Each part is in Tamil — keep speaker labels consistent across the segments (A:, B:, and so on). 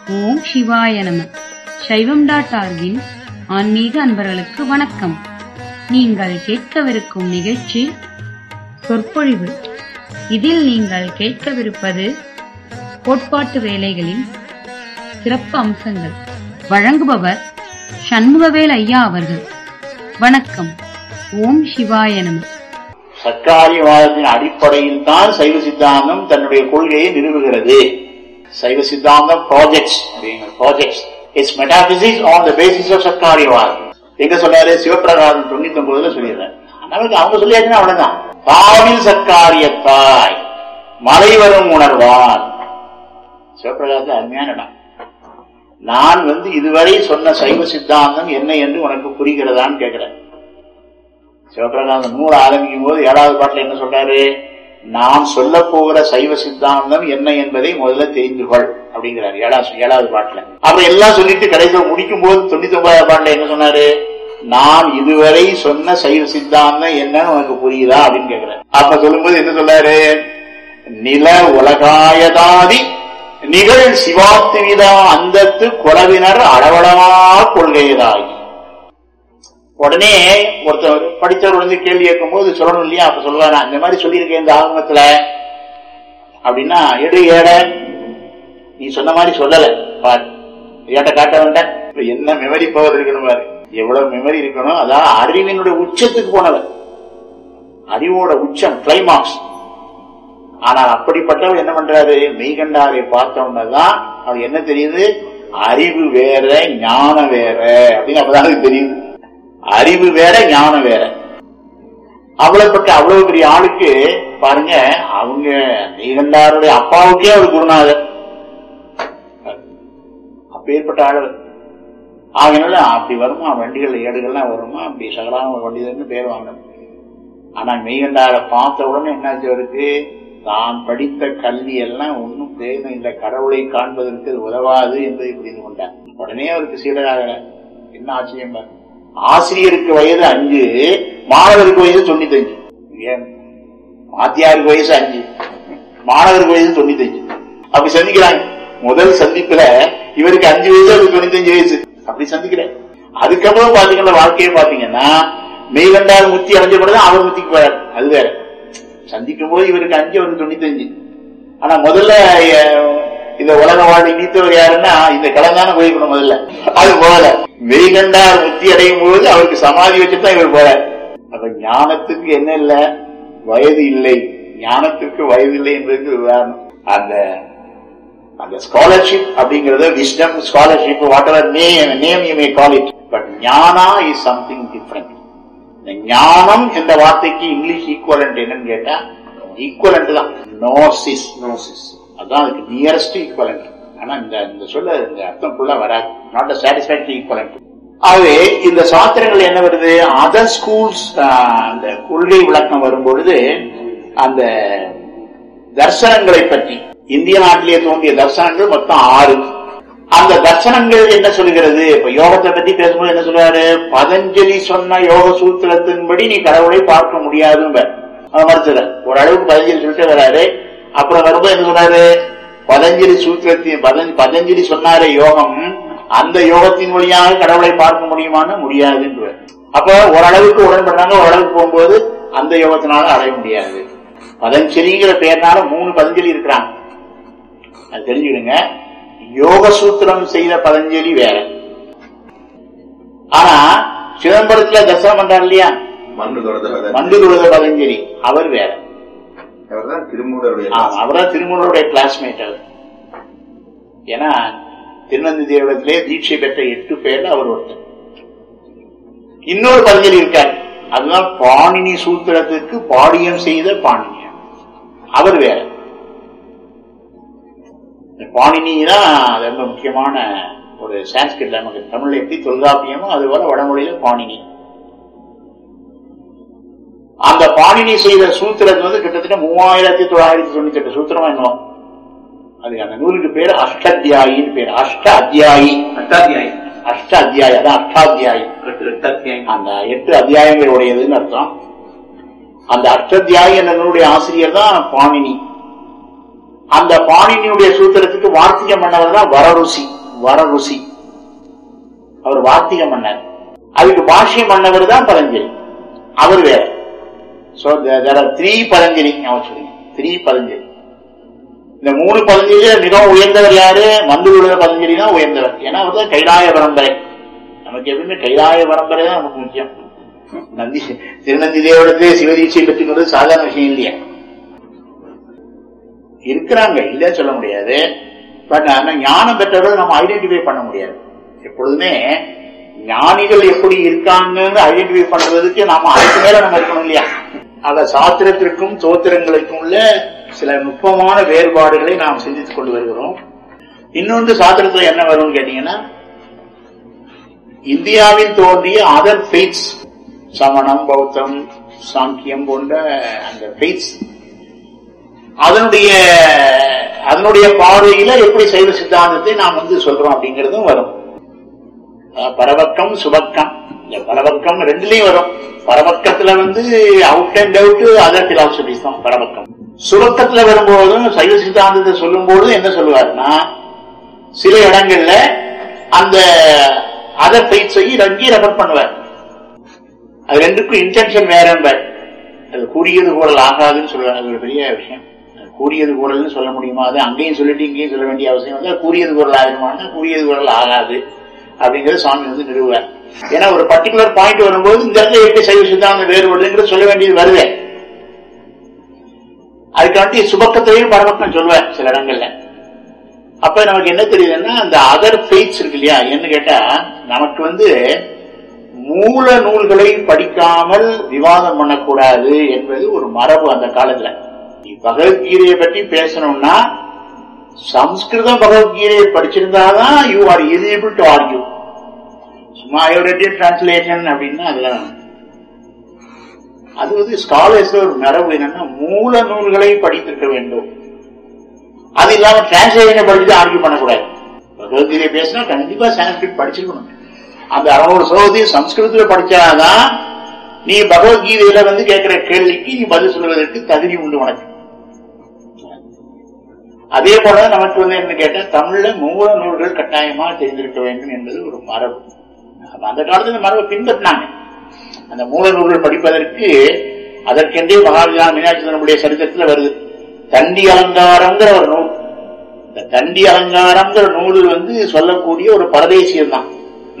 A: ஓம் சிவாய நம சைவம் டாட் ஆர்கின் ஆன்மீக அன்பர்களுக்கு வணக்கம் நீங்கள் கேட்கவிருக்கும் நிகழ்ச்சி சொற்பொழிவு இதில் நீங்கள் கேட்கவிருப்பது கோட்பாட்டு வேலைகளின் சிறப்பு அம்சங்கள் வழங்குபவர் சண்முகவேல் ஐயா அவர்கள் வணக்கம் ஓம் சிவாய நம
B: சர்க்காரியவாதத்தின் அடிப்படையில் தான் சைவ சித்தாந்தம் தன்னுடைய கொள்கையை நிறுவுகிறது சைவ சித்தாந்தம் ப்ராஜெக்ட்ஸ் அப்படிங்கிற projects it's metaphysics on the basis of சர்க்காரியவாதம் எங்க சொன்னாரு சிவபிரகாசம் தொண்ணூத்தி ஒன்பதுல சொல்லிடுறேன் நமக்கு அவங்க சொல்லியாச்சுன்னா அவ்வளவுதான் தாவில் சர்க்காரியத்தாய் மலை வரும் உணர்வான் சிவபிரகாசம் அருமையான இடம் நான் வந்து இதுவரை சொன்ன சைவ சித்தாந்தம் என்ன என்று உனக்கு புரிகிறதான்னு கேட்கிறேன் சிவபிரகாசம் நூல் ஆரம்பிக்கும் போது ஏழாவது பாட்டுல என்ன சொல்றாரு நான் சொல்ல போகிற சைவ சித்தாந்தம் என்ன என்பதை முதல்ல தெரிந்து கொள் அப்படிங்கிறாரு ஏழாவது ஏழாவது பாட்டுல அப்புறம் எல்லாம் சொல்லிட்டு கடைசியில் முடிக்கும் போது தொண்ணூத்தி ஒன்பதாவது பாட்டுல என்ன சொன்னாரு நான் இதுவரை சொன்ன சைவ சித்தாந்தம் என்னன்னு உனக்கு புரியுதா அப்படின்னு கேக்குறாரு அப்ப சொல்லும்போது என்ன சொல்றாரு நில உலகாயதாதி நிகழ் சிவாத்துவிதா அந்தத்து குறவினர் அளவளவா கொள்கையதாகி உடனே ஒருத்தர் படித்தவர் வந்து கேள்வி கேட்கும் போது சொல்லணும் இல்லையா அப்ப சொல்லுவாரு அந்த மாதிரி சொல்லியிருக்கேன் இந்த ஆகமத்துல அப்படின்னா எடு ஏட நீ சொன்ன மாதிரி சொல்லல பாரு ஏட்ட காட்ட வேண்டாம் இப்ப என்ன மெமரி பவர் இருக்கணும் பாரு எவ்வளவு மெமரி இருக்கணும் அதான் அறிவினுடைய உச்சத்துக்கு போனவர் அறிவோட உச்சம் கிளைமாக்ஸ் ஆனால் அப்படிப்பட்டவர் என்ன பண்றாரு மெய்கண்டாரை பார்த்தோம்னதான் அது என்ன தெரியுது அறிவு வேற ஞானம் வேற அப்படின்னு அப்பதான் தெரியுது அறிவு வேற ஞானம் வேற அவ்வளவுப்பட்ட அவ்வளவு பெரிய ஆளுக்கு பாருங்க அவங்க நீகண்டாருடைய அப்பாவுக்கே அவர் குருநாதர் அப்பேற்பட்ட ஆளர் ஆகினால அப்படி வருமா வண்டிகள் ஏடுகள்லாம் வருமா அப்படி சகலாம வண்டிதர்னு பேர் வாங்க ஆனா மெய்கண்டாரை பார்த்த உடனே என்னாச்சு அவருக்கு தான் படித்த கல்வி எல்லாம் ஒன்றும் தேவை இல்லை கடவுளை காண்பதற்கு அது உதவாது என்பதை புரிந்து கொண்டார் உடனே அவருக்கு சீடராக என்ன ஆச்சரியம் பாரு ஆசிரியருக்கு வயது அஞ்சு மாணவருக்கு வயது தொண்ணூத்தி அஞ்சு ஏன் வாத்தியாருக்கு வயசு அஞ்சு மாணவருக்கு வயசு தொண்ணூத்தி அஞ்சு அப்படி சந்திக்கிறாங்க முதல் சந்திப்புல இவருக்கு அஞ்சு வயசு அவருக்கு தொண்ணூத்தி அஞ்சு வயசு அப்படி சந்திக்கிறேன் அதுக்கப்புறம் பாத்தீங்கன்னா வாழ்க்கையை பாத்தீங்கன்னா மெய்கண்டார் முத்தி அடைஞ்ச பிறகுதான் அவர் முத்திக்கு போறாரு அது வேற சந்திக்கும் போது இவருக்கு அஞ்சு அவருக்கு தொண்ணூத்தி அஞ்சு ஆனா முதல்ல இந்த உலக வாழ்வை நீத்தவர் யாருன்னா இந்த கலந்தான போயிருக்கணும் முதல்ல அது போல மெய்கண்டார் முத்தி அடையும் பொழுது அவருக்கு சமாதி வச்சுதான் இவர் போறார் அப்ப ஞானத்துக்கு என்ன இல்ல வயது இல்லை ஞானத்திற்கு வயது இல்லை என்பதற்கு உதாரணம் அந்த அந்த ஸ்காலர்ஷிப் அப்படிங்கறது wisdom scholarship whatever name you may call it but jnana is something different ஞானம் என்ற வார்த்தைக்கு இங்கிலீஷ் ஈக்குவலண்ட் என்னன்னு கேட்டா ஈக்குவலண்ட் தான் நோசிஸ் நோசிஸ் அதான் அதுக்கு நியரஸ்ட் ஈக்குவலண்ட் ஆனா இந்த இந்த சொல்ல இந்த அர்த்தம் ஃபுல்லா வராது நாட் அ சாட்டிஸ்பாக்டரி ஈக்குவலண்ட் ஆகவே இந்த சாத்திரங்கள் என்ன வருது அதர் ஸ்கூல்ஸ் அந்த கொள்கை விளக்கம் வரும் பொழுது அந்த தர்சனங்களை பற்றி இந்திய நாட்டிலே தோன்றிய தர்சனங்கள் மொத்தம் ஆறு அந்த தர்சனங்கள் என்ன சொல்லுகிறது இப்ப யோகத்தை பத்தி பேசும்போது என்ன சொல்றாரு பதஞ்சலி சொன்ன யோக சூத்திரத்தின்படி நீ கடவுளை பார்க்க முடியாதுன்னு மறுத்துற ஓரளவுக்கு பதஞ்சலி சொல்லிட்டு வராரு அப்புறம் வரும்போது என்ன சொன்னாரு பதஞ்சலி சூத்திரத்தின் பதஞ்சலி சொன்னாரே யோகம் அந்த யோகத்தின் வழியாக கடவுளை பார்க்க முடியுமான்னு முடியாதுன்ற அப்ப ஓரளவுக்கு உடன்படுறாங்க ஓரளவுக்கு போகும்போது அந்த யோகத்தினால அடைய முடியாது பதஞ்சலிங்கிற பெயர்னால மூணு பதஞ்சலி இருக்கிறாங்க அது தெரிஞ்சுடுங்க யோக சூத்திரம் செய்த பதஞ்சலி வேற ஆனா சிதம்பரத்துல தர்சனம் பண்றாரு இல்லையா மண்டு துறத பதஞ்சலி அவர் வேற அவர்தான் திருமூலருடைய கிளாஸ்மேட் அவர் ஏன்னா திருநந்தி தேவலத்திலே தீட்சை பெற்ற எட்டு பேர்ல அவர் ஒருத்தர் இன்னொரு பதஞ்சலி இருக்கார் அதுதான் பாணினி சூத்திரத்துக்கு பாடியம் செய்த பாணினியர் அவர் வேற பாணினி தான் ரொம்ப முக்கியமான ஒரு சான்ஸ்கிரிட் நமக்கு தமிழ்ல எப்படி தொல்காப்பியமோ அது போல வடமொழியில பாணினி அந்த பாணினி செய்த சூத்திரத்து வந்து கிட்டத்தட்ட மூவாயிரத்தி தொள்ளாயிரத்தி தொண்ணூத்தி எட்டு சூத்திரமா என்னவோ அது அந்த நூலுக்கு பேரு அஷ்டாத்தியாயின்னு பேரு அஷ்ட அத்தியாயி
C: அஷ்டாத்தியாயி
B: அஷ்ட அத்தியாயி அதான் அஷ்டாத்தியாயி
C: அஷ்டாத்தியாயி
B: அந்த எட்டு அத்தியாயங்கள் உடையதுன்னு அர்த்தம் அந்த அஷ்டாத்தியாயி என்ற நூலுடைய ஆசிரியர் தான் பாணினி அந்த பாணினியுடைய சூத்திரத்துக்கு வார்த்திகம் பண்ணவர் தான் வரருசி வரருசி அவர் வார்த்திகம் பண்ணார் அதுக்கு பாஷ்யம் பண்ணவர் தான் பதஞ்சலி அவர் வேற சோ த்ரீ பதஞ்சலி ஞாபகம் சொல்லுங்க த்ரீ பதஞ்சலி இந்த மூணு பதஞ்சலியில மிகவும் உயர்ந்தவர் யாரு மந்துள்ள பதஞ்சலி தான் உயர்ந்தவர் ஏன்னா அவர் தான் கைலாய பரம்பரை நமக்கு எப்பவுமே கைலாய பரம்பரை தான் நமக்கு முக்கியம் நந்தி திருநந்தி தேவடத்திலே சிவதீட்சை பெற்றுக்கிறது சாதாரண விஷயம் இல்லையா இருக்கிறாங்க இல்லைன்னு சொல்ல முடியாது பட் ஆனா ஞானம் பெற்றவர்கள் நம்ம ஐடென்டிஃபை பண்ண முடியாது எப்பொழுதுமே ஞானிகள் எப்படி இருக்காங்கன்னு ஐடென்டிஃபை பண்றதுக்கு நாம அதுக்கு மேல நம்ம இருக்கணும் இல்லையா அத சாத்திரத்திற்கும் தோத்திரங்களுக்கும் உள்ள சில நுட்பமான வேறுபாடுகளை நாம் சிந்தித்துக் கொண்டு வருகிறோம் இன்னொன்று சாத்திரத்துல என்ன வரும்னு கேட்டீங்கன்னா இந்தியாவில் தோன்றிய அதர் ஃபெய்ட்ஸ் சமணம் பௌத்தம் சாங்கியம் போன்ற அந்த ஃபெய்ட்ஸ் அதனுடைய அதனுடைய பார்வையில எப்படி சைவ சித்தாந்தத்தை நாம் வந்து சொல்றோம் அப்படிங்கறதும் வரும் அஹ் பரவக்கம் சுபக்கம் இந்த பரவக்கம் ரெண்டுலயும் வரும் பரவக்கத்துல வந்து out and out other philosophies தான் பரவக்கம் சுபக்கத்துல வரும்போதும் சைவ சித்தாந்தத்தை சொல்லும் போது என்ன சொல்லுவாருன்னா சில இடங்கள்ல அந்த அதர் ஃபெய்ட்ஸையும் அங்கேயும் ரெஃபர் பண்ணுவார் அது ரெண்டுக்கும் இன்டென்ஷன் வேற அது கூடியது கூடல் ஆகாதுன்னு சொல்லுவாங்க அது ஒரு பெரிய விஷயம் அது கூடியது கூடல்னு சொல்ல முடியுமா அது அங்கேயும் சொல்லிட்டு இங்கேயும் சொல்ல வேண்டிய அவசியம் வந்து கூடியது கூடல் ஆகிருமானா கூடியது கூடல் ஆகாது அப்படிங்கறது சுவாமி வந்து நிறுவுவார் ஏன்னா ஒரு பர்டிகுலர் பாயிண்ட் வரும்போது இந்த இடத்துல எப்படி சைவ சித்தாந்தம் வேறுபடுதுங்கிறது சொல்ல வேண்டியது வருது அதுக்காண்டி சுபக்கத்திலையும் பரபக்கம் சொல்லுவேன் சில இடங்கள்ல அப்ப நமக்கு என்ன தெரியுதுன்னா அந்த அதர் ஃபெய்ட்ஸ் இருக்கு இல்லையா என்ன கேட்டா நமக்கு வந்து மூல நூல்களை படிக்காமல் விவாதம் பண்ணக்கூடாது என்பது ஒரு மரபு அந்த காலத்துல நீ பகவத்கீதையை பற்றி பேசணும்னா சம்ஸ்கிருதம் பகவத்கீதையை படிச்சிருந்தாதான் you are eligible to argue சும்மா டிரான்ஸ்லேஷன் அப்படின்னா அதெல்லாம் அது வந்து ஸ்காலர்ஸ் ஒரு மரபு என்னன்னா மூல நூல்களை படித்திருக்க வேண்டும் அது இல்லாம டிரான்ஸ்லேஷனை படிச்சுட்டு ஆர்கியூ பண்ணக்கூடாது பகவத்கீதை பேசினா கண்டிப்பா சான்ஸ்கிரிட் படிச்சிருக்கணும் அந்த அறுநூறு சோதி சம்ஸ்கிருதத்துல படிச்சாதான் நீ பகவத்கீதையில வந்து கேட்கிற கேள்விக்கு நீ பதில் சொல்வதற்கு தகுதி உண்டு உனக்கு அதே போல நமக்கு வந்து என்ன கேட்டா தமிழ்ல மூல நூல்கள் கட்டாயமா தெரிந்திருக்க வேண்டும் என்பது ஒரு மரபு அப்ப அந்த காலத்துல இந்த மரபை பின்பற்றினாங்க அந்த மூல நூல்கள் படிப்பதற்கு அதற்கென்றே மகாவிதா மீனாட்சி சரித்திரத்துல வருது தண்டி அலங்காரங்கிற ஒரு நூல் இந்த தண்டி அலங்காரங்கிற நூல் வந்து சொல்லக்கூடிய ஒரு பரதேசியம் தான்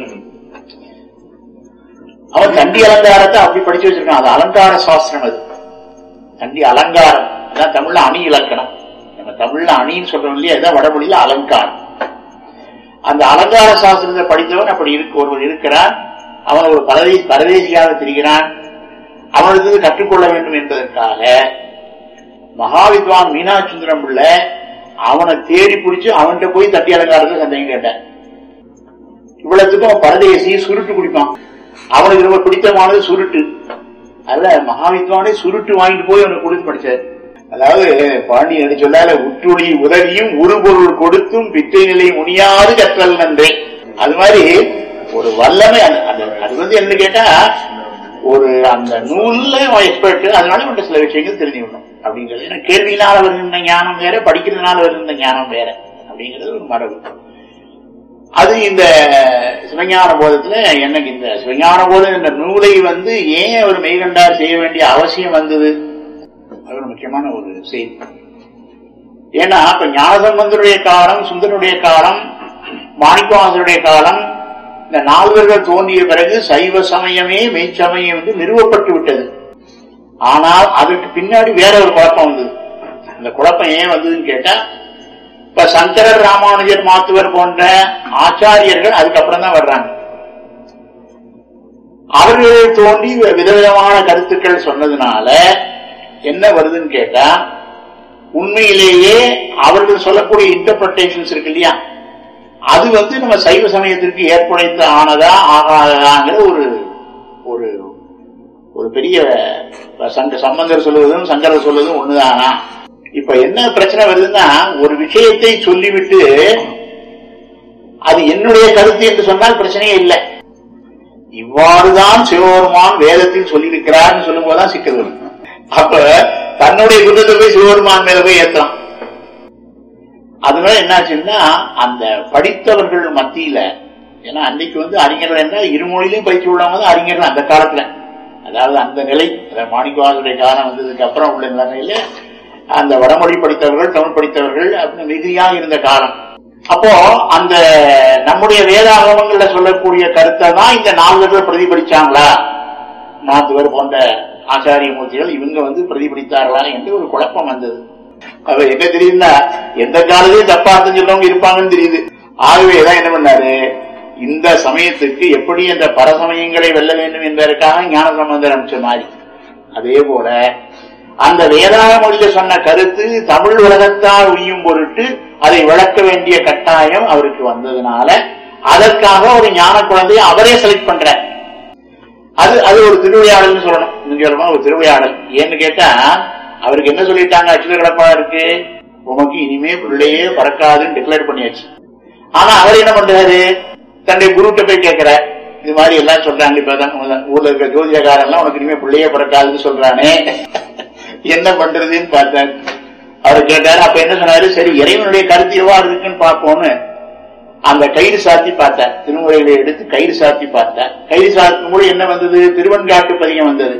B: அவன் தண்டி அலங்காரத்தை அப்படி படிச்சு வச்சிருக்கான் அது அலங்கார சாஸ்திரம் அது தண்டி அலங்காரம் அதான் தமிழ்ல அணி இலக்கணம் நம்ம தமிழ்ல அணின்னு சொல்றோம் இல்லையா இதான் வடமொழியில அலங்காரம் அந்த அலங்கார சாஸ்திரத்தை படித்தவன் அப்படி இருக்கு ஒருவர் இருக்கிறான் அவன் ஒரு பரதே பரதேசியாக திரிகிறான் அவனுக்கு கற்றுக்கொள்ள வேண்டும் என்பதற்காக மகாவித்வான் மீனாட்சுந்தரம் உள்ள அவனை தேடி பிடிச்சு அவன்கிட்ட போய் தட்டி அலங்காரத்தை சந்தேகம் கேட்டேன் இவ்வளவுக்கும் அவன் பரதேசி சுருட்டு குடிப்பான் அவனுக்கு ரொம்ப பிடித்தமானது சுருட்டு அல்ல மகாவித்வானே சுருட்டு வாங்கிட்டு போய் அவனுக்கு கொடுத்து படிச்சார் அதாவது பாண்டி என்ன சொல்லால உற்றுளி உதவியும் உருபொருள் கொடுத்தும் பிச்சை நிலை முனியாது கற்றல் நன்றே அது மாதிரி ஒரு வல்லமை அந்த- அந்த- அது வந்து என்ன கேட்டா ஒரு அந்த நூல்ல எக்ஸ்பர்ட் அதனால இவன்ட்ட சில விஷயங்கள் தெரிஞ்சுக்கணும் அப்படிங்கிறது ஏன்னா கேள்வியினால வருகின்ற ஞானம் வேற படிக்கிறதுனால வருகின்ற ஞானம் வேற அப்படிங்கிறது ஒரு மரபு அது இந்த சிவஞான போதத்துல எனக்கு இந்த சிவஞான போதம் என்ற நூலை வந்து ஏன் ஒரு மெய்கண்டார் செய்ய வேண்டிய அவசியம் வந்தது அது ஒரு முக்கியமான ஒரு செய்தி ஏன்னா இப்ப ஞானசம்பந்தருடைய காலம் சுந்தரனுடைய காலம் மாணிக்கவாசருடைய காலம் இந்த நால்வர்கள் தோன்றிய பிறகு சைவ சமயமே மெய்ச்சமயம் வந்து நிறுவப்பட்டு விட்டது ஆனால் அதற்கு பின்னாடி வேற ஒரு குழப்பம் வந்தது அந்த குழப்பம் ஏன் வந்ததுன்னு கேட்டா இப்ப சங்கரர் ராமானுஜர் மாத்துவர் போன்ற ஆச்சாரியர்கள் அதுக்கப்புறம் தான் வர்றாங்க அவர்கள் தோன்றி விதவிதமான கருத்துக்கள் சொன்னதுனால என்ன வருதுன்னு கேட்டா உண்மையிலேயே அவர்கள் சொல்லக்கூடிய இன்டர்பிரேஷன்ஸ் இருக்கு இல்லையா அது வந்து நம்ம சைவ சமயத்திற்கு ஏற்புடைத்த ஆனதா ஆகாததாங்கிற ஒரு ஒரு ஒரு பெரிய சங்க சம்பந்தர் சொல்லுவதும் சங்கரர் சொல்வதும் ஒண்ணுதானா இப்ப என்ன பிரச்சனை வருதுன்னா ஒரு விஷயத்தை சொல்லிவிட்டு அது என்னுடைய கருத்து என்று சொன்னால் பிரச்சனையே இல்லை இவ்வாறுதான் சிவபெருமான் வேதத்தில் சொல்லியிருக்கிறார்னு சொல்லும் போதுதான் சிக்கல் வரும் அப்ப தன்னுடைய குற்றத்தை போய் சிவபெருமான் மேல போய் ஏத்தலாம் அதனால என்னாச்சுன்னா அந்த படித்தவர்கள் மத்தியில ஏன்னா அன்னைக்கு வந்து அறிஞர்கள் என்றால் இருமொழியிலையும் பயிற்சி உள்ளவங்க தான் அறிஞர்கள் அந்த காலத்துல அதாவது அந்த நிலை மாணிக்கவாசருடைய காலம் வந்ததுக்கு அப்புறம் உள்ள நிலைமையில அந்த வடமொழி படித்தவர்கள் தமிழ் படித்தவர்கள் அப்படின்னு மிகுதியா இருந்த காலம் அப்போ அந்த நம்முடைய வேதாகமங்கள்ல சொல்லக்கூடிய கருத்தை தான் இந்த நால்வர்கள் பிரதிபலிச்சாங்களா நாத்துவர் போன்ற ஆச்சாரிய மூர்த்திகள் இவங்க வந்து பிரதிபலித்தார்களா என்று ஒரு குழப்பம் வந்தது அவ என்ன தெரியுதுன்னா எந்த காலத்தையும் தப்பா அர்த்தம் சொல்லவங்க இருப்பாங்கன்னு தெரியுது ஆகவே தான் என்ன பண்ணாரு இந்த சமயத்துக்கு எப்படி அந்த பரசமயங்களை வெல்ல வேண்டும் என்பதற்காக ஞான சம்பந்தர் அமைச்ச மாதிரி அதே போல அந்த வேதாள மொழியில சொன்ன கருத்து தமிழ் உலகத்தால் உய்யும் பொருட்டு அதை விளக்க வேண்டிய கட்டாயம் அவருக்கு வந்ததுனால அதற்காக ஒரு ஞான குழந்தையை அவரே செலக்ட் பண்ற அது அது ஒரு திருவிளையாடல்னு சொல்லணும் நீங்க சொல்லணும் ஒரு திருவிளையாடல் ஏன்னு கேட்டா அவருக்கு என்ன சொல்லிட்டாங்க அச்சுத கிடப்பா இருக்கு உமக்கு இனிமே பிள்ளையே பறக்காதுன்னு டிக்ளேர் பண்ணியாச்சு ஆனா அவர் என்ன பண்றாரு தன்னுடைய குருட்ட போய் கேட்கிற இது மாதிரி எல்லாம் சொல்றாங்க இப்பதான் ஊர்ல இருக்க ஜோதிடக்காரன் எல்லாம் உனக்கு இனிமே பிள்ளையே பிறக்காதுன்னு சொல்றானே என்ன பண்றதுன்னு பார்த்தார் அவர் கேட்டாரு அப்ப என்ன சொன்னாரு சரி இறைவனுடைய கருத்து எவ்வாறு இருக்குன்னு பார்ப்போம்னு அந்த கயிறு சாத்தி பார்த்தார் திருமுறையில எடுத்து கயிறு சாத்தி பார்த்தார் கயிறு சாத்தும் போது என்ன வந்தது திருவன்காட்டு பதிகம் வந்தது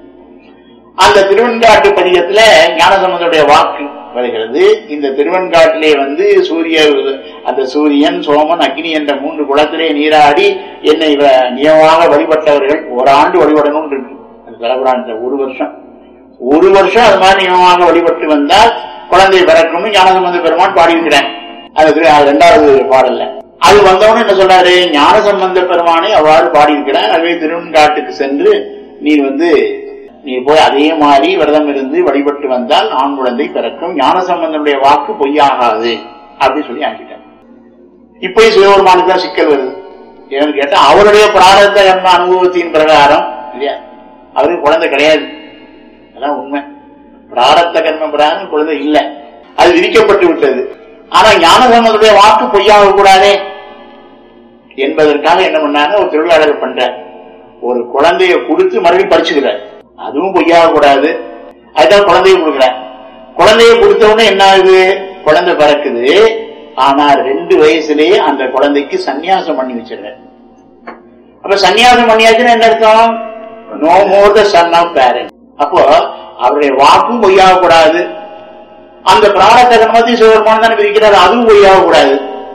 B: அந்த திருவன்காட்டு பதிகத்துல ஞானசம்பந்தருடைய வாக்கு வருகிறது இந்த திருவன்காட்டிலே வந்து சூரிய அந்த சூரியன் சோமன் அக்னி என்ற மூன்று குளத்திலே நீராடி என்னை நியமாக வழிபட்டவர்கள் ஒரு ஆண்டு வழிபடணும் இருக்கு அந்த தலைபுராணத்துல ஒரு வருஷம் ஒரு வருஷம் அது மாதிரி நியமமாக வழிபட்டு வந்தால் குழந்தை பிறக்கும்னு ஞானசம்பந்த பெருமான் பாடியிருக்கிறேன் அது இரண்டாவது பாடல்ல அது வந்தவொன்னு என்ன சொல்றாரு ஞானசம்பந்த பெருமானை அவ்வாறு பாடியிருக்கிறார் அதுவே திருவன்காட்டுக்கு சென்று நீ வந்து நீ போய் அதே மாதிரி விரதம் இருந்து வழிபட்டு வந்தால் ஆண் குழந்தை பிறக்கும் ஞானசம்பந்தனுடைய வாக்கு பொய்யாகாது அப்படின்னு சொல்லி அனுப்பிட்டார் இப்பயும் சிவபெருமானுக்கு தான் சிக்கல் வருது ஏன்னு கேட்டா அவருடைய பிராரத்த கர்ம அனுபவத்தின் பிரகாரம் இல்லையா அவருக்கு குழந்தை கிடையாது அதான் உண்மை பிராரத்த கர்ம பிரகாரம் குழந்தை இல்லை அது விதிக்கப்பட்டு விட்டது ஆனா ஞானசம்பந்தனுடைய வாக்கு பொய்யாக கூடாதே என்பதற்காக என்ன பண்ணாங்க ஒரு திருவிழாடல் பண்ற ஒரு குழந்தைய கொடுத்து மறுபடியும் படிச்சுக்கிறார் அதுவும் பொய்யாக கூடாது அதுதான் குழந்தைய கொடுக்குறேன் குழந்தைய கொடுத்த உடனே என்ன ஆகுது குழந்தை பிறக்குது ஆனா ரெண்டு வயசுலயே அந்த குழந்தைக்கு சன்னியாசம் பண்ணி வச்சிருக்காரு அப்ப சன்னியாசம் பண்ணியாச்சுன்னா என்ன அர்த்தம் no more the son of parent அப்போ அவருடைய வாக்கும் பொய்யாக கூடாது அந்த பிராரத்த கர்மத்தை சிவபெருமான் தானே விதிக்கிறாரு அதுவும் பொய்யாக கூடாது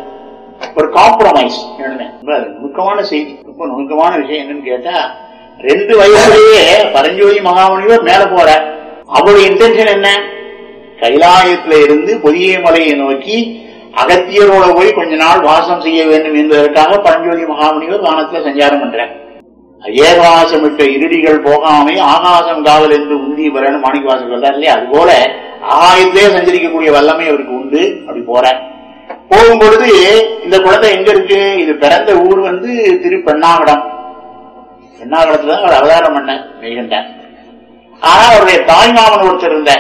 B: ஒரு காம்ப்ரமைஸ் நுணுக்கமான செய்தி ரொம்ப நுணுக்கமான விஷயம் என்னன்னு கேட்டா ரெண்டு வயசுலயே பரஞ்சோதி மகாமுனிவர் மேல போற அவருடைய இன்டென்ஷன் என்ன கைலாயத்துல இருந்து பொதிய மலையை நோக்கி அகத்தியரோட போய் கொஞ்ச நாள் வாசம் செய்ய வேண்டும் என்பதற்காக பரஞ்சோதி மகாமுனிவர் வானத்துல சஞ்சாரம் பண்றார் ஏகாசமிட்ட இருடிகள் போகாமை ஆகாசம் காவல் என்று உந்தி வரன்னு மாணிக்கவாசம் சொல்றாரு இல்லையா அது போல ஆகாயத்திலே சஞ்சரிக்கக்கூடிய வல்லமை அவருக்கு உண்டு அப்படி போற போகும் பொழுது இந்த குழந்தை எங்க இருக்கு இது பிறந்த ஊர் வந்து திரு பெண்ணாகடம் பெண்ணாகடத்துல தான் அவர் அவதாரம் பண்ண மெய்கண்டார் ஆனா அவருடைய தாய்மாமன் ஒருத்தர் இருந்த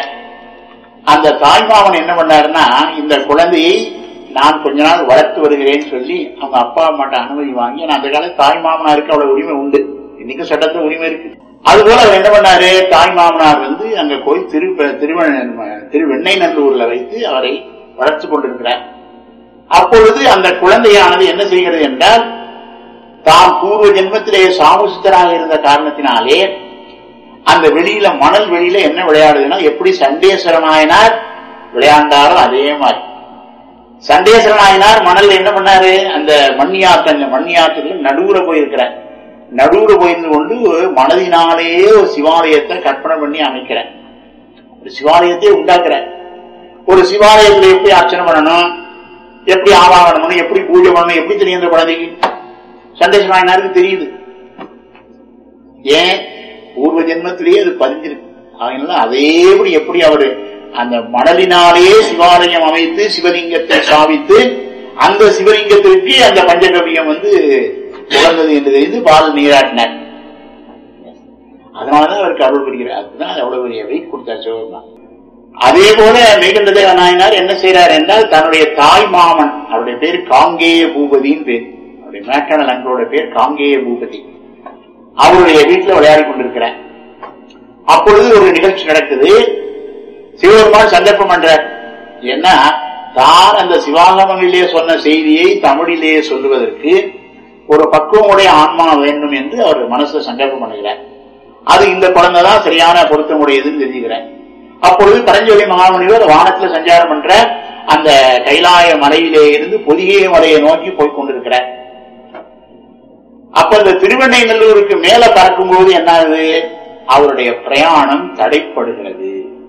B: அந்த தாய்மாமன் என்ன பண்ணாருன்னா இந்த குழந்தையை நான் கொஞ்ச நாள் வளர்த்து வருகிறேன்னு சொல்லி அவங்க அப்பா அம்மாட்ட அனுமதி வாங்கி நான் அந்த காலத்து தாய் மாமனாருக்கு அவ்வளவு உரிமை உண்டு இன்னைக்கு சட்டத்துல உரிமை இருக்கு அதுபோல அவர் என்ன பண்ணாரு தாய் மாமனார் வந்து அங்க போய் திரு திருவெண் திருவெண்ணை நல்லூர்ல வைத்து அவரை வளர்த்து கொண்டிருக்கிறார் அப்பொழுது அந்த குழந்தையானது என்ன செய்கிறது என்றால் தாம் பூர்வ ஜென்மத்திலே சாமுசித்தராக இருந்த காரணத்தினாலே அந்த வெளியில மணல் வெளியில என்ன விளையாடுதுன்னா எப்படி சண்டேஸ்வரனாயினார் விளையாண்டாரோ அதே மாதிரி சண்டேஸ்வரனாயினார் மணல்ல என்ன பண்ணாரு அந்த மண்ணியாத்த மண்ணியாத்துல நடுவுல போயிருக்கிறார் நடுவுல போயிருந்து கொண்டு மனதினாலேயே ஒரு சிவாலயத்தை கற்பனை பண்ணி அமைக்கிறேன் ஒரு சிவாலயத்தை உண்டாக்குற ஒரு சிவாலயத்துல எப்படி அர்ச்சனை பண்ணணும் எப்படி ஆவாகனம் பண்ணணும் எப்படி பூஜை பண்ணணும் எப்படி தெரியும் அந்த குழந்தைக்கு சண்டேஸ்வரனாயினாருக்கு தெரியுது ஏன் பூர்வ ஜென்மத்திலேயே அது பதிஞ்சிருக்கு அதனால அதேபடி எப்படி அவரு அந்த மணலினாலேயே சிவாலயம் அமைத்து சிவலிங்கத்தை சாவித்து அந்த சிவலிங்கத்திற்கு அந்த பஞ்சகவியம் வந்து புகழ்ந்தது என்று தெரிந்து பால் நீராட்டினார் அதனாலதான் அவருக்கு அருள் புரிகிறார் அதுதான் அவ்வளவு பெரிய வெயிட் கொடுத்தார் சிவபெருமான் அதே போல மெய்கண்டதேவ நாயனார் என்ன செய்யறார் என்றால் தன்னுடைய தாய் மாமன் அவருடைய பேர் காங்கேய பூபதின்னு பேர் அவருடைய மேட்டனல் அங்களோட பேர் காங்கேய பூபதி அவருடைய வீட்டுல விளையாடி கொண்டிருக்கிறார் அப்பொழுது ஒரு நிகழ்ச்சி நடக்குது சிவபெருமான் சந்தர்ப்பம் பண்றார் ஏன்னா தான் அந்த சிவாகமங்களிலே சொன்ன செய்தியை தமிழிலே சொல்லுவதற்கு ஒரு பக்குவமுடைய ஆன்மா வேண்டும் என்று அவர் மனசுல சங்கல்பம் பண்ணுகிறார் அது இந்த குழந்தை தான் சரியான பொருத்தமுடையதுன்னு தெரிஞ்சுக்கிறேன் அப்பொழுது பரஞ்சோதி மகாமுனிவர் வானத்துல சஞ்சாரம் பண்ற அந்த கைலாய மலையிலே இருந்து பொதிகை மலையை நோக்கி போய் கொண்டிருக்கிறார் அப்ப இந்த திருவெண்ணைநல்லூருக்கு மேல பறக்கும்போது என்ன ஆகுது அவருடைய பிரயாணம் தடைப்படுகிறது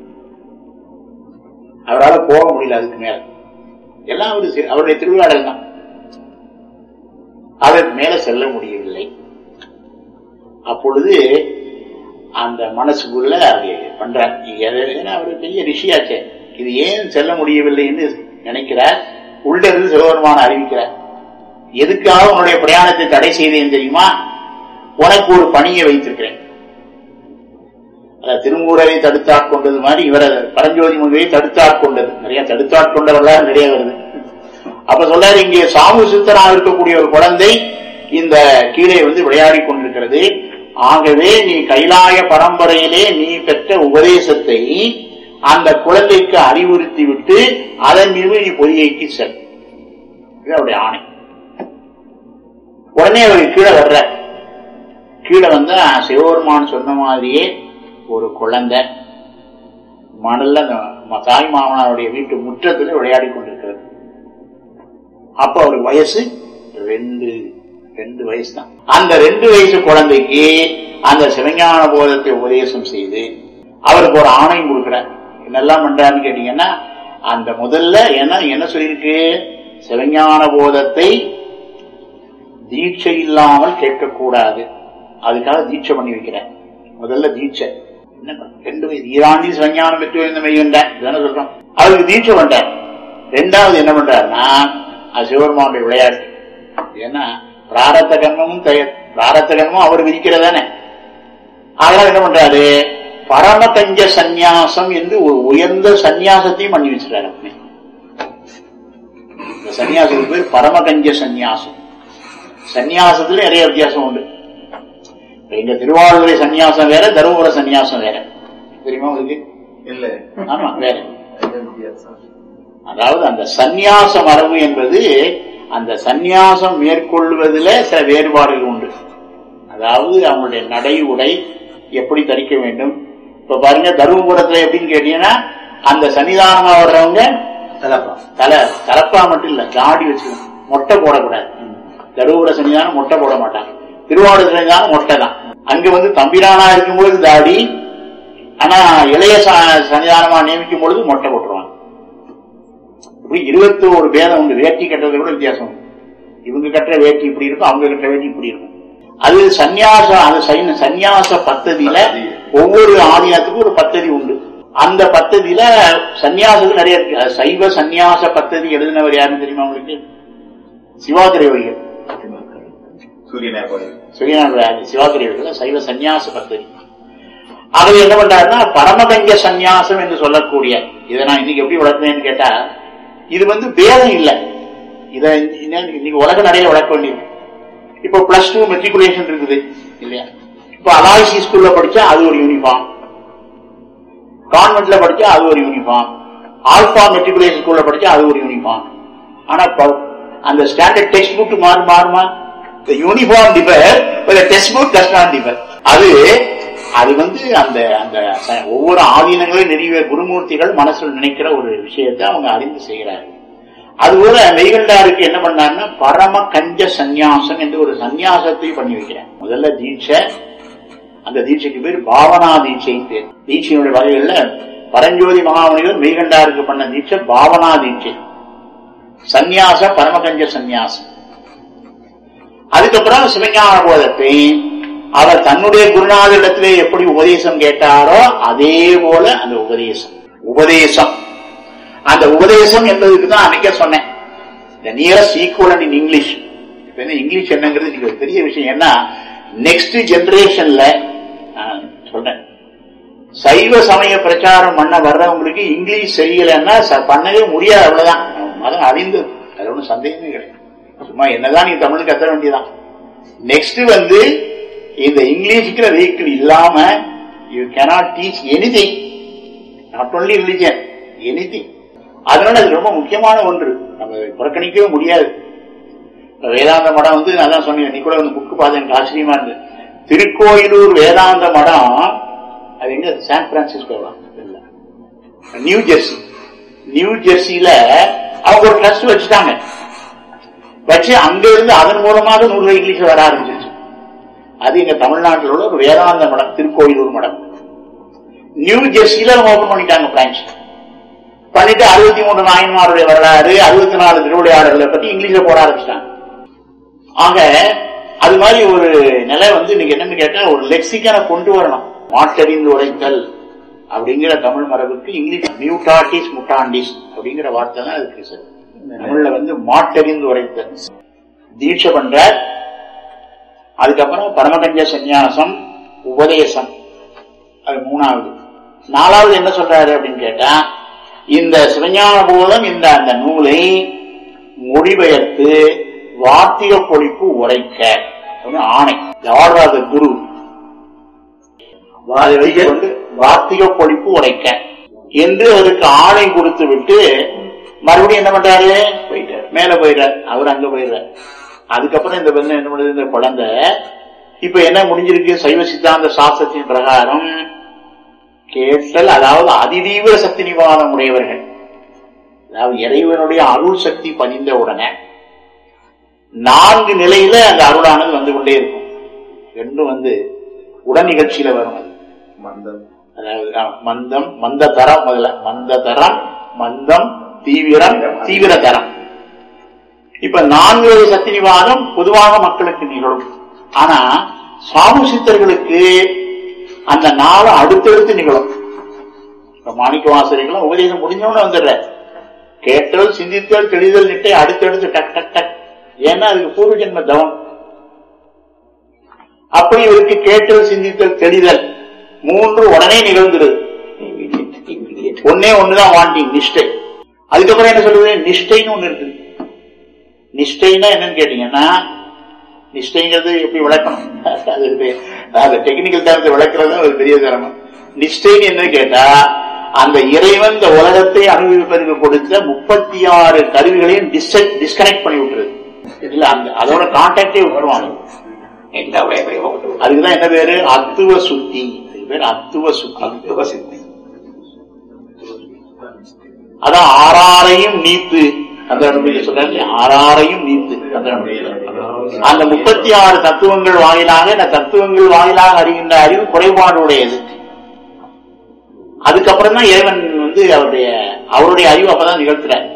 B: அவரால் போக முடியல அதுக்கு மேல எல்லாம் அவரு சி- அவருடைய திருவிழாடல் தான் அதற்கு மேல செல்ல முடியவில்லை அப்பொழுது அந்த மனசுக்குள்ள அது பண்றார் எது- ஏன்னா அவர் பெரிய ரிஷியாச்சே இது ஏன் செல்ல முடியவில்லை என்று நினைக்கிறார் உள்ள இருந்து சிவபெருமான அறிவிக்கிறார் எதுக்காக உன்னுடைய பிரயாணத்தை தடை செய்தேன் தெரியுமா உனக்கு ஒரு பணியை வைத்திருக்கிறேன் அதாவது திருமூரரை தடுத்தாட்கொண்டது மாதிரி இவரை பரஞ்சோதி முனிவை தடுத்தாட்கொண்டது நிறைய தடுத்தாட்கொண்டவர்களாக நிறைய வருது அப்ப சொல்றாரு இங்கே சாமு சித்தனாக இருக்கக்கூடிய ஒரு குழந்தை இந்த கீழே வந்து விளையாடி கொண்டிருக்கிறது ஆகவே நீ கைலாய பரம்பரையிலே நீ பெற்ற உபதேசத்தை அந்த குழந்தைக்கு அறிவுறுத்தி விட்டு அதன் மீது நீ பொறியைக்கு செல் இது அவருடைய ஆணை உடனே அவர் கீழே வர்ற கீழே வந்தா சிவபெருமான் சொன்ன மாதிரியே ஒரு குழந்தை மணல்ல அந்த ம- தாய் மாமனாருடைய வீட்டு முற்றத்துல விளையாடி கொண்டிருக்கிறது அப்ப அவர் வயசு ரெண்டு ரெண்டு வயசு தான் அந்த ரெண்டு வயசு குழந்தைக்கு அந்த சிவஞான போதத்தை உபதேசம் செய்து அவருக்கு ஒரு ஆணை கொடுக்கிறார் என்னெல்லாம் பண்றாருன்னு கேட்டீங்கன்னா அந்த முதல்ல என்ன என்ன சொல்லியிருக்கு சிவஞான போதத்தை தீட்சை இல்லாமல் கேட்கக்கூடாது அதுக்காக தீட்சை பண்ணி வைக்கிறேன் முதல்ல தீட்சை என்ன பண்ண? ரெண்டு வயசு ஈராண்டி சிவஞானம் பெற்று இந்த மையண்டேன் இதான சொல்றோம் அவருக்கு தீட்சை பண்றார் ரெண்டாவது என்ன பண்றாருன்னா அது சிவபெருமானுடைய விளையாட்டு ஏன்னா பிராரத்த கர்மமும் தய- பிராரத்த கர்மம் அவர் விதிக்கிறதானே அதனால என்ன பண்றாரு பரமகஞ்ச சந்நியாசம் என்று ஒரு உயர்ந்த சந்நியாசத்தையும் பண்ணி வச்சிருக்காரு அப்படி. இந்த சந்நியாசத்துக்கு பேர் பரமகஞ்ச சந்நியாசம் சந்நியாசத்துல நிறைய வித்தியாசம் உண்டு இப்ப எங்க திருவாரூரை சந்நியாசம் வேற தருமபுர சந்நியாசம் வேற தெரியுமா உங்களுக்கு
C: இல்ல
B: ஆமா வேற
C: என்ன வித்தியாசம்
B: அதாவது அந்த சந்நியாச மரபு என்பது அந்த சந்நியாசம் மேற்கொள்வதில் சில வேறுபாடுகள் உண்டு அதாவது அவங்களுடைய நடை உடை எப்படி தரிக்க வேண்டும் இப்ப பாருங்க தருமபுரத்துல எப்படின்னு கேட்டீங்கன்னா அந்த சன்னிதானமா வர்றவங்க
C: தலப்பா
B: தலை தலப்பா மட்டும் இல்ல தாடி வச்சுக்கணும் மொட்டை போடக்கூடாது தருமபுர சன்னிதானம் மொட்டை போட மாட்டாங்க திருவாரூர் சன்னிதானம் மொட்டை தான் அங்க வந்து தம்பிரானா இருக்கும்போது தாடி ஆனா இளைய ச- சன்னிதானமா நியமிக்கும் பொழுது மொட்டை போட்டுருவாங்க இப்படி இருபத்தி ஒரு பேதம் உண்டு வேட்டி கட்டுறது கூட வித்தியாசம் உண்டு. இவங்க கட்டுற வேட்டி இப்படி இருக்கும் அவங்க கட்டுற வேட்டி இப்படி இருக்கும் அது சந்நியாச அது சைன- சந்நியாச பத்ததியில ஒவ்வொரு ஆதீனத்துக்கும் ஒரு பத்ததி உண்டு அந்த பத்ததியில சந்நியாசத்துக்கு நிறைய இருக்கு அது சைவ சந்நியாச பத்ததி எழுதினவர் யாருன்னு தெரியுமா உங்களுக்கு சிவாதிரேவர்கள்
C: சூரியனா கோயில்
B: சுயநாராயண சிவாதிரேவர்கள் சைவ சந்நியாச பத்ததி அவர் என்ன பண்றாருன்னா பரமகங்க சந்நியாசம் என்று சொல்லக்கூடிய இதை நான் இன்னைக்கு எப்படி வளர்த்தேன்னு கேட்டா இது வந்து பேதம் இல்லை இதை இன்ன- இன்னைக்கு உலகம் நிறைய வளர்க்க வேண்டியிருக்கு இப்போ பிளஸ் டூ மெட்ரிகுலேஷன் இருக்குது இல்லையா இப்போ அலாய்சி ஸ்கூல்ல படிச்சா அது ஒரு யூனிஃபார்ம் கான்வென்ட்ல படிச்சா அது ஒரு யூனிஃபார்ம் ஆல்பா மெட்ரிகுலேஷன் ஸ்கூல்ல படிச்சா அது ஒரு யூனிஃபார்ம் ஆனா ப- அந்த ஸ்டாண்டர்ட் டெக்ஸ்ட் புக் மாறு மாறுமா uniform differ text book does not differ அது அது வந்து அந்த அந்த ச- ஒவ்வொரு ஆதீனங்களையும் நிறைய குருமூர்த்திகள் மனசில் நினைக்கிற ஒரு விஷயத்தை அவங்க அறிந்து செய்கிறார்கள் அதுபோல வெய்கண்டாருக்கு என்ன பண்ணாருன்னா பரம கஞ்ச சந்நியாசம் என்று ஒரு சந்நியாசத்தை பண்ணி வைக்கிறேன் முதல்ல தீட்சை அந்த தீட்சைக்கு பேர் பாவனா தீட்சைன்னு பேர் தீட்சையினுடைய வகைகள்ல பரஞ்சோதி மகாமுனிவர் மெய்கண்டாருக்கு பண்ண தீட்சை பாவனா தீட்சை சந்நியாச பரமகஞ்ச சந்நியாசம் அதுக்கப்புறம் சிவஞான போதத்தை அவர் தன்னுடைய குருநாதரிடத்திலே எப்படி உபதேசம் கேட்டாரோ அதே போல அந்த உபதேசம் உபதேசம் அந்த உபதேசம் என்பதுக்கு தான் அன்னைக்கே சொன்னேன் the nearest equivalent in English இப்ப என்ன இங்கிலீஷ் என்னங்கிறது இன்னைக்கு ஒரு பெரிய விஷயம் ஏன்னா நெக்ஸ்ட் ஜெனரேஷன்ல சொல்றேன் சைவ சமய பிரச்சாரம் பண்ண வர்றவங்களுக்கு இங்கிலீஷ் தெரியலன்னா ச- பண்ணவே முடியாது அவ்வளவுதான் மதம் அறிந்து அது ஒன்றும் சந்தேகமே கிடையாது சும்மா என்னதான் நீங்க தமிழ் கத்த வேண்டியதான் நெக்ஸ்ட் வந்து இந்த இங்கிலீஷுக்கு வெஹிக்கிள் இல்லாம you cannot teach anything not only religion anything அதனால அது ரொம்ப முக்கியமான ஒன்று நம்ம புறக்கணிக்கவே முடியாது இப்ப வேதாந்த மடம் வந்து நான் தான் சொன்னேன் நீ கூட வந்து புக்கு பார்த்து எனக்கு ஆச்சரியமா இருந்தது திருக்கோயிலூர் வேதாந்த மடம் அது எங்க சான் பிரான்சிஸ்கோவா இல்ல நியூ ஜெர்சி நியூ ஜெர்சியில அவங்க ஒரு ட்ரஸ்ட் வச்சுட்டாங்க வச்சு அங்க இருந்து அதன் மூலமாக நூல்கள் இங்கிலீஷ்ல வர ஆரம்பிச்சிருச்சு அது எங்க தமிழ்நாட்டில் உள்ள ஒரு வேதாந்த மடம் திருக்கோயிலூர் மடம் நியூ ஜெர்சியில அவங்க ஓபன் பண்ணிட்டாங்க பிரான்ச் பண்ணிட்டு அறுபத்தி மூணு நாயன்மாருடைய வரலாறு அறுபத்தி நாலு திருவிளையாடல்களை பத்தி இங்கிலீஷ்ல போட ஆரம்பிச்சிட்டாங்க ஆக அது மாதிரி ஒரு நிலை வந்து நீங்க என்னன்னு கேட்டா ஒரு லெக்சிக்கனை கொண்டு வரணும் மாட்டறிந்து உரைத்தல் அப்படிங்கிற தமிழ் மரபுக்கு இங்கிலீஷ் மியூட்டாட்டிஸ் முட்டாண்டிஸ் அப்படிங்கிற வார்த்தை தான் அதுக்கு சரி தமிழ்ல வந்து மாட்டறிந்து உரைத்தல் தீட்சை பண்ற அதுக்கப்புறம் பரமகஞ்ச சந்நியாசம் உபதேசம் அது மூணாவது நாலாவது என்ன சொல்றாரு அப்படின்னு கேட்டா இந்த சிவஞான போதம் இந்த அந்த நூலை மொழிபெயர்த்து வார்த்திக பொழிப்பு உரைக்க அப்படின்னு ஆணை ஆர்டர் ஆஃப் த குரு அதை வைத்துக்கொண்டு வார்த்திக பொழிப்பு உரைக்க என்று அவருக்கு ஆணை கொடுத்து விட்டு மறுபடியும் என்ன பண்றாரு போயிட்டார் மேல போயிடுறார் அவர் அங்க போயிடுறார் அதுக்கப்புறம் இந்த பெண்ணு என்ன பண்ணுது இந்த குழந்தை இப்ப என்ன முடிஞ்சிருக்கு சைவ சித்தாந்த சாஸ்திரத்தின் பிரகாரம் கேட்டல் அதாவது அதிதீவிர சக்தி நிவாரணம் உடையவர்கள் அதாவது இறைவனுடைய அருள் சக்தி பதிந்த உடனே நான்கு நிலையில அந்த அருளானது வந்து கொண்டே இருக்கும் ரெண்டும் வந்து உடன் நிகழ்ச்சியில வரும் அது
C: மந்தம்
B: அதாவது ஆ, மந்தம் மந்த தரம் முதல்ல மந்த தரம் மந்தம் தீவிரம் தீவிர தரம் இப்ப நான்கு வகை சக்தி நிவாதம் பொதுவாக மக்களுக்கு நிகழும் ஆனா சாமு சித்தர்களுக்கு அந்த நாளை அடுத்தடுத்து நிகழும் இப்ப மாணிக்க வாசகர்களும் உபதேசம் முடிஞ்சவன வந்துடுற கேட்டல் சிந்தித்தல் தெளிதல் நிட்டை அடுத்தடுத்து டக் டக் டக் ஏன்னா அதுக்கு பூர்வ ஜென்ம தவம் அப்படி இவருக்கு கேட்டல் சிந்தித்தல் தெளிதல் மூன்று உடனே நிகழ்ந்துருது ஒன்னே ஒண்ணுதான் வாண்டிங் நிஷ்டை அதுக்கப்புறம் என்ன சொல்லுது நிஷ்டைன்னு ஒண்ணு இருக்கு நிஷ்டைன்னா என்னன்னு கேட்டீங்கன்னா நிஷ்டைங்கிறது எப்படி விளக்கணும் அது ஒரு அது டெக்னிக்கல் தரத்தை விளக்குறது ஒரு பெரிய சிரமம் நிஷ்டைன்னு என்ன கேட்டா அந்த இறைவன் இந்த உலகத்தை அனுபவிப்பதற்கு கொடுத்த முப்பத்தி ஆறு கருவிகளையும் டிஸ்கனெக்ட் பண்ணி விட்டுருது இல்ல அந்த அதோட கான்டாக்டே விட்டுருவாங்க அதுக்குதான் என்ன பேரு அத்துவ சுத்தி அதுக்கு பேரு அத்துவ சுத்தி
C: அத்துவ சித்தி
B: அதான் ஆறாரையும் நீத்து அந்த சொல்றாரு ஆறாரையும் நீத்து அந்த அந்த முப்பத்தி ஆறு தத்துவங்கள் வாயிலாக இந்த தத்துவங்கள் வாயிலாக அறிகின்ற அறிவு குறைபாடு உடையது அதுக்கப்புறம் தான் இறைவன் வந்து அவருடைய அவருடைய அறிவு அப்பதான் நிகழ்த்துறார்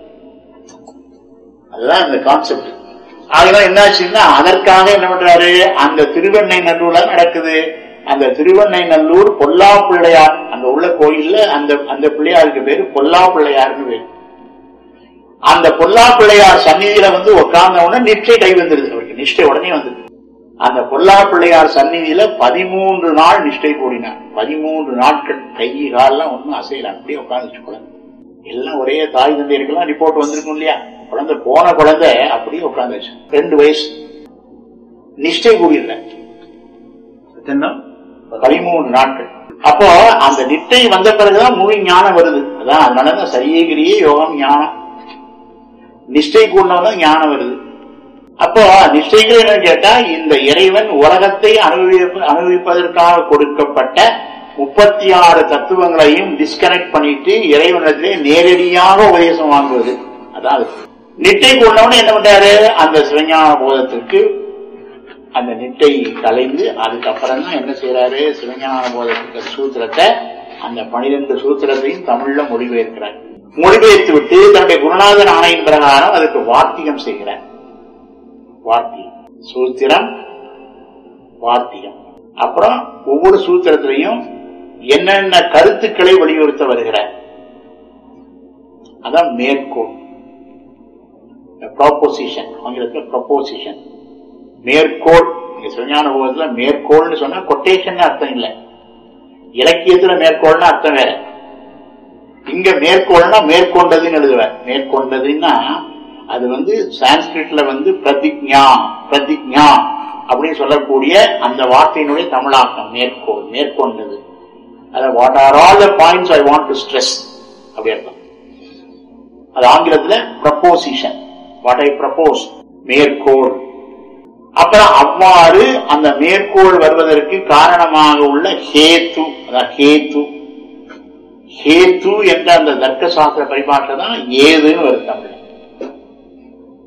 B: அதுதான் இந்த கான்செப்ட் ஆகலாம் என்னாச்சுன்னா அதற்காக என்ன பண்றாரு அந்த திருவெண்ணை நல்லூர்ல நடக்குது அந்த திருவெண்ணை நல்லூர் பொல்லா பிள்ளையார் அங்க உள்ள கோயில்ல அந்த அந்த பிள்ளையாருக்கு பேரு பொல்லா பிள்ளையார்னு பேரு அந்த பொல்லா பிள்ளையார் சந்நிதியில வந்து உட்கார்ந்த உடனே நிஷ்டை கை வந்துருது அவருக்கு நிஷ்டை உடனே வந்தது அந்த பொல்லா பிள்ளையார் சந்நிதியில பதிமூன்று நாள் நிஷ்டை கூடினார் பதிமூன்று நாட்கள் கை காலெல்லாம் ஒண்ணும் அசையல அப்படியே உட்கார்ந்துச்சு குழந்தை எல்லாம் ஒரே தாய் தந்தையருக்கெல்லாம் ரிப்போர்ட் வந்திருக்கும் இல்லையா குழந்தை போன குழந்தை அப்படியே உட்கார்ந்துச்சு ரெண்டு வயசு நிஷ்டை கூடியிருந்த
C: எத்தனை
B: பதிமூன்று நாட்கள் அப்போ அந்த நிட்டை வந்த பிறகுதான் முழு ஞானம் வருது அதான் அதனாலதான் சரியகிரியே யோகம் ஞானம் நிஷ்டை கூடதான் ஞானம் வருது அப்போ நிஷ்டைகள் என்ன கேட்டா இந்த இறைவன் உலகத்தை அனுபவிப்பு அனுபவிப்பதற்காக கொடுக்கப்பட்ட முப்பத்தி ஆறு தத்துவங்களையும் டிஸ்கனெக்ட் பண்ணிட்டு இறைவனத்திலே நேரடியாக உபதேசம் வாங்குவது அதான் அது. நிட்டை கொண்டவன என்ன பண்றாரு அந்த சிவஞான போதத்திற்கு அந்த நிட்டை கலைந்து அதுக்கப்புறம் தான் என்ன செய்யறாரு சிவஞான போதத்துக்கு சூத்திரத்தை அந்த பனிரெண்டு சூத்திரத்தையும் தமிழ்ல மொழிபெயர்க்கிறார் மொழிபெயர்த்து விட்டு தன்னுடைய குருநாதன் ஆணையின் பிரகாரம் அதுக்கு வார்த்திகம் செய்கிறார் வார்த்திகம் சூத்திரம் வார்த்திகம் அப்புறம் ஒவ்வொரு சூத்திரத்திலையும் என்னென்ன கருத்துக்களை வலியுறுத்த வருகிறார் அதான் மேற்கோள் ப்ராப்போசிஷன் ஆங்கிலத்தில் ப்ரொபோசிஷன் மேற்கோள் இங்க சிவஞான போகத்துல மேற்கோள்னு சொன்னா கொட்டேஷன் அர்த்தம் இல்லை இலக்கியத்துல மேற்கோள்னு அர்த்தம் வேற இங்க மேற்கோள்னா மேற்கொண்டதுன்னு எழுதுவேன் மேற்கொண்டதுன்னா அது வந்து சான்ஸ்கிரிட்ல வந்து பிரதிஜ்ஞா பிரதிஜ்ஞா அப்படின்னு சொல்லக்கூடிய அந்த வார்த்தையினுடைய தமிழாக்கம் மேற்கோள் மேற்கொண்டது அத what are all the points I want to stress அப்படி அர்த்தம் அது ஆங்கிலத்துல ப்ரப்போசிஷன் வாட் ஐ ப்ரப்போஸ் மேற்கோள் அப்புறம் அவ்வாறு அந்த மேற்கோள் வருவதற்கு காரணமாக உள்ள ஹேத்து அதான் ஹேத்து ஹேத்து என்ற அந்த தர்க்க சாஸ்திர பரிபாட்டில் தான் ஏதுன்னு வருது தமிழ்